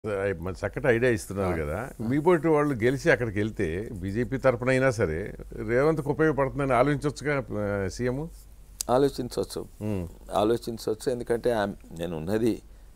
మన చక్కటి ఐడియా ఇస్తున్నారు కదా మీ పోటీ వాళ్ళు గెలిచి అక్కడికి వెళ్తే బీజేపీ తరపున అయినా సరే రేవంత్కి ఉపయోగపడుతుందని ఆలోచించవచ్చుగా సీఎం ఆలోచించవచ్చు ఆలోచించవచ్చు ఎందుకంటే ఆమె- నేను ఉన్నది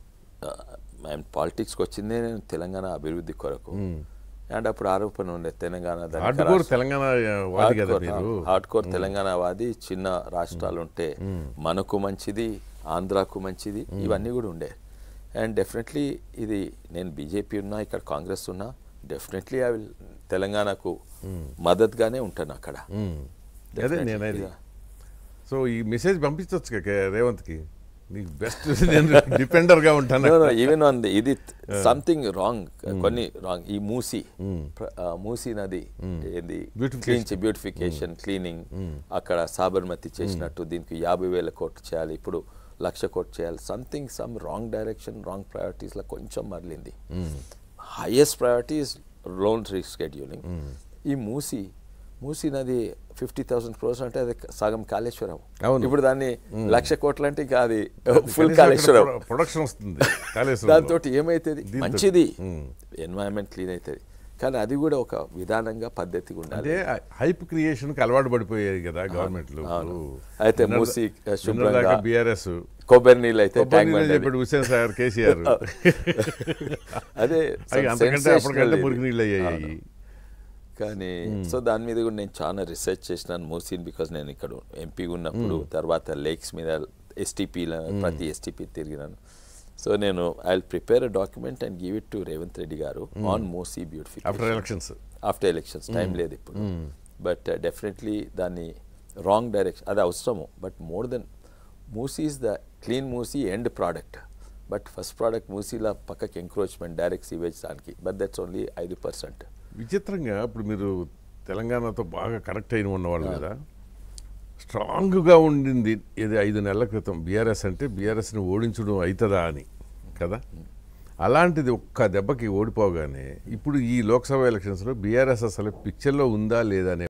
ఆయన పాలిటిక్స్కి వచ్చిందే నేను తెలంగాణ అభివృద్ధి కొరకు అండ్ అప్పుడు ఆరోపణ ఉండే తెలంగాణ ధనిక హార్డ్కోర్ రాష్ట్రం. తెలంగాణ వాది కదా మీరు హార్డ్ కోర్ తెలంగాణ వాది చిన్న రాష్ట్రాలు ఉంటే మనకు మంచిది ఆంధ్రాకు మంచిది ఇవన్నీ కూడా ఉండే అండ్ డెఫినెట్లీ ఇది నేను బీజేపీ ఉన్నా ఇక్కడ కాంగ్రెస్ ఉన్నా డెఫినెట్లీ ఐ విల్ తెలంగాణకు మద్దతుగానే ఉంటాను అక్కడ మ్మ్. అదే నేనది సో ఈ మెసేజ్ పంపించవచ్చు రేవంత్కి నీకు బెస్ట్ నేను డిపెండర్గా ఉంటాను ఈవెన్ ఆన్ ది ఇది సంథింగ్ రాంగ్ కొన్ని రాంగ్ ఈ మూసి ప్ర- ఆ, మూసి నది ఏంది Beautification. బ్యూటిఫికేషన్ క్లీనింగ్ అక్కడ సాబర్మతి చేసినట్టు దీనికి యాభై వేల కోట్లు చేయాలి ఇప్పుడు లక్ష కోట్లు చేయాలి something some wrong direction wrong ప్రయారిటీస్లో కొంచెం మరలింది highest priority is loan rescheduling ఈ మూసి మూసి నది ఫిఫ్టీ థౌసండ్ క్రోర్స్ అంటే అది సగం కాళేశ్వరం అవును. ఇప్పుడు దాన్ని లక్ష కోట్లు అంటే ఇంకా అది ఫుల్ కాళేశ్వరం ప్రొడక్షన్ వస్తుంది కాళేశ్వరం దాంతో ఏమైతుంది మంచిది ఎన్వైరన్మెంట్ క్లీన్ అవుతుంది కానీ అది కూడా ఒక విధానంగా పద్ధతిగా ఉండాలి అంటే హైప్ క్రియేషన్ కి అలవాటు పడిపోయాయి కదా గవర్నమెంట్లు అయితే మూసి, శుభ్రంగా బీఆర్ఎస్ కొబ్బరి నీళ్ళు అయితే ట్యాంక్ బండ్ అని. చెప్పాడు హుస్సేన్ సాగర్ కేసీఆర్ అదే అవి some అంతకంటే sensational అప్పటికంటే ఇది. మురికి నీళ్ళు అయ్యాయి కానీ సో దాని మీద కూడా నేను చాలా రీసెర్చ్ చేసినాను మూసీన్ బికాజ్ నేను ఇక్కడ ఎంపీ ఉన్నప్పుడు తర్వాత లేక్స్ మీద ఎస్టీపీల ప్రతి ఎస్టీపీ తిరిగినాను సో నేను I will prepare a document and give it to Revanth Reddy గారు on Musi after beautification elections after elections time లేదు ఇప్పుడు బట్ డెఫినెట్లీ దాన్ని రాంగ్ డైరెక్షన్ అది అవసరము but more than Musi is the clean Musi end product but first product మూసీలా పక్కకి encroachment direct sewage దానికి but that's only ఐదు పర్సెంట్ విచిత్రంగా ఇప్పుడు మీరు తెలంగాణతో బాగా కనెక్ట్ అయిన ఉన్నవాళ్ళు కదా స్ట్రాంగ్గా ఉండింది ఇది ఐదు నెలల క్రితం బీఆర్ఎస్ అంటే బీఆర్ఎస్ని ఓడించడం అవుతుందా అని కదా అలాంటిది ఒక్క దెబ్బకి ఓడిపోగానే ఇప్పుడు ఈ లోక్సభ ఎలక్షన్స్లో బీఆర్ఎస్ అసలు పిక్చర్లో ఉందా లేదా అనే